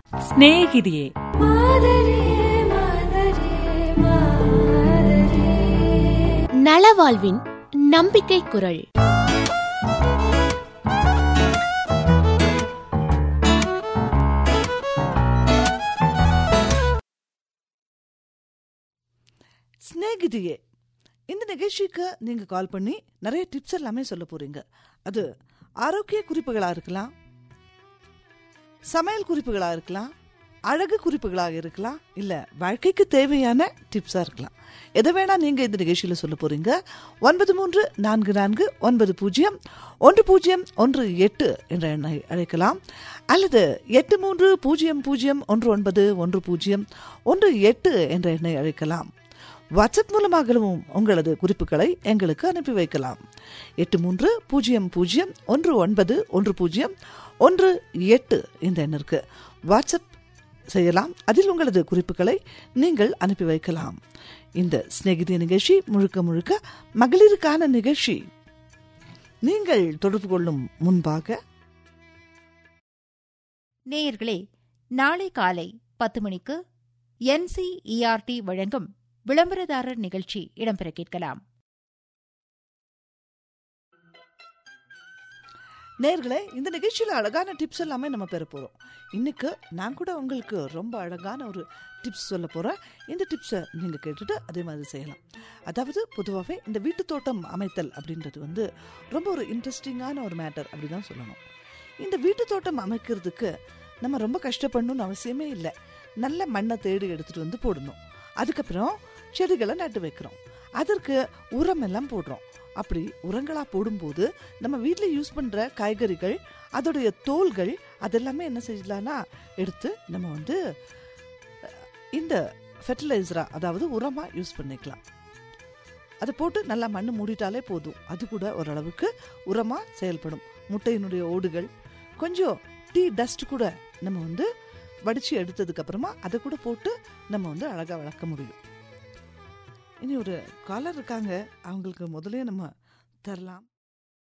സ്നേഹിതിയെ நலவாழ்வின் நம்பிக்கை குரல் ஸ்நேகிதியே இந்த நிகழ்ச்சிக்கு நீங்க கால் பண்ணி நிறைய டிப்ஸ் எல்லாமே சொல்ல போறீங்க அது ஆரோக்கிய குறிப்புகளா இருக்கலாம் சமையல் குறிப்புகளா இருக்கலாம் அழகு குறிப்புகளாக இருக்கலாம் இல்ல வாழ்க்கைக்கு தேவையான டிப்ஸா இருக்கலாம் எதை வேணா நீங்க இந்த நிகழ்ச்சியில சொல்ல போறீங்க ஒன்பது மூன்று நான்கு நான்கு ஒன்பது பூஜ்ஜியம் ஒன்று பூஜ்ஜியம் ஒன்று எட்டு என்ற எண்ணை அழைக்கலாம் அல்லது எட்டு மூன்று பூஜ்ஜியம் பூஜ்ஜியம் ஒன்று ஒன்பது ஒன்று பூஜ்ஜியம் ஒன்று எட்டு என்ற எண்ணை அழைக்கலாம் வாட்ஸ்அப் மூலமாகவும் உங்களது குறிப்புகளை எங்களுக்கு அனுப்பி வைக்கலாம் எட்டு மூன்று பூஜ்ஜியம் பூஜ்ஜியம் ஒன்று ஒன்பது ஒன்று பூஜ்ஜியம் ஒன்று எட்டு இந்த எண்ணிற்கு வாட்ஸ்அப் செய்யலாம் அதில் உங்களது குறிப்புகளை நீங்கள் அனுப்பி வைக்கலாம் இந்த சிநேகிதி நிகழ்ச்சி முழுக்க முழுக்க மகளிருக்கான நிகழ்ச்சி நீங்கள் தொடர்பு கொள்ளும் முன்பாக நேயர்களே நாளை காலை பத்து மணிக்கு என்சிஇஆர்டி வழங்கும் விளம்பரதாரர் நிகழ்ச்சி இடம்பெற கேட்கலாம் நேர்களே இந்த நிகழ்ச்சியில் அழகான டிப்ஸ் எல்லாமே நம்ம பெற போகிறோம் இன்னைக்கு நான் கூட உங்களுக்கு ரொம்ப அழகான ஒரு டிப்ஸ் சொல்ல போகிறேன் இந்த டிப்ஸை நீங்கள் கேட்டுட்டு அதே மாதிரி செய்யலாம் அதாவது பொதுவாகவே இந்த வீட்டு தோட்டம் அமைத்தல் அப்படின்றது வந்து ரொம்ப ஒரு இன்ட்ரெஸ்டிங்கான ஒரு மேட்டர் அப்படி தான் சொல்லணும் இந்த வீட்டு தோட்டம் அமைக்கிறதுக்கு நம்ம ரொம்ப கஷ்டப்படணும்னு அவசியமே இல்லை நல்ல மண்ணை தேடி எடுத்துகிட்டு வந்து போடணும் அதுக்கப்புறம் செடிகளை நட்டு வைக்கிறோம் அதற்கு உரம் எல்லாம் போடுறோம் அப்படி உரங்களா போடும்போது நம்ம வீட்டில் யூஸ் பண்ற காய்கறிகள் அதோடைய தோல்கள் அதெல்லாமே என்ன செய்யலாம்னா எடுத்து நம்ம வந்து அஹ், இந்த ஃபெர்டிலைசரா அதாவது உரமா யூஸ் பண்ணிக்கலாம் அதை போட்டு நல்லா மண்ணு மூடிட்டாலே போதும் அது கூட ஓரளவுக்கு உரமா செயல்படும் முட்டையினுடைய ஓடுகள் கொஞ்சம் டீ டஸ்ட் கூட நம்ம வந்து வடிச்சு எடுத்ததுக்கு அப்புறமா அதை கூட போட்டு நம்ம வந்து அழகா வளர்க்க முடியும் இனி ஒரு காலர் இருக்காங்க அவங்களுக்கு முதலே நம்ம தரலாம்